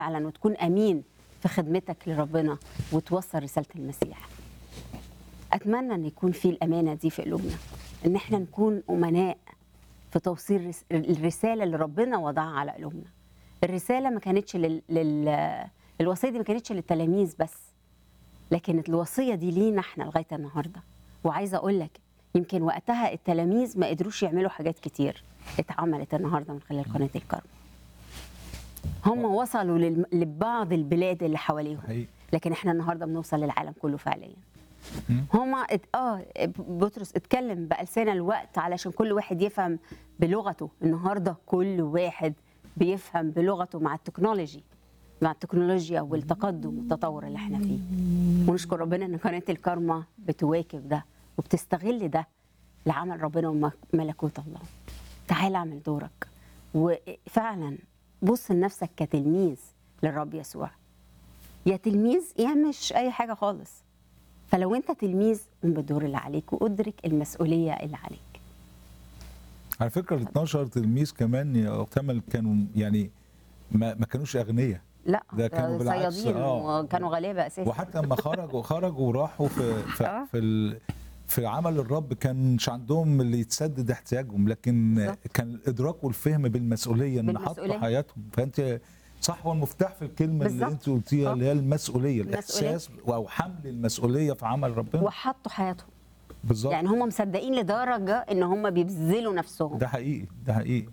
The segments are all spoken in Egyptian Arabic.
فعلا وتكون امين في خدمتك لربنا وتوصل رساله المسيح اتمنى ان يكون في الامانه دي في قلوبنا ان احنا نكون امناء في توصيل رس- الرساله اللي ربنا وضعها على قلوبنا الرساله ما كانتش لل... لل... الوصيه دي ما كانتش للتلاميذ بس لكن الوصيه دي لينا احنا لغايه النهارده وعايزه اقول لك يمكن وقتها التلاميذ ما قدروش يعملوا حاجات كتير اتعملت النهارده من خلال قناه الكرم هم وصلوا للم- لبعض البلاد اللي حواليهم حقيقي لكن احنا النهارده بنوصل للعالم كله فعليا مم. هما ات... اه بطرس اتكلم بألسنة الوقت علشان كل واحد يفهم بلغته النهارده كل واحد بيفهم بلغته مع التكنولوجي مع التكنولوجيا والتقدم والتطور اللي احنا فيه ونشكر ربنا ان قناه الكارما بتواكب ده وبتستغل ده لعمل ربنا وملكوت الله تعال اعمل دورك وفعلا بص لنفسك كتلميذ للرب يسوع يا تلميذ يا مش اي حاجه خالص فلو انت تلميذ قوم بالدور اللي عليك وادرك المسؤوليه اللي عليك على فكره ال 12 تلميذ كمان يا اكتمل كانوا يعني ما, ما كانوش اغنياء لا ده كانوا بالعكس، صيادين آه. وكانوا غلابه اساسا وحتى لما خرجوا خرجوا وراحوا في في, آه. في ال في عمل الرب كانش عندهم اللي يتسدد احتياجهم لكن بالظبط. كان الادراك والفهم بالمسؤوليه ان بالمسؤولية. حطوا حياتهم فانت صح هو المفتاح في الكلمه اللي بالظبط. انت قلتيها آه. اللي هي المسؤوليه المسؤولية. الاحساس او حمل المسؤوليه في عمل ربنا وحطوا حياتهم بالظبط يعني هم مصدقين لدرجه ان هم بيبذلوا نفسهم ده حقيقي ده حقيقي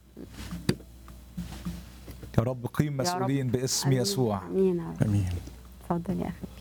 يا رب قيم يا رب. مسؤولين باسم آمين. يسوع امين يا رب. امين اتفضل يا اخي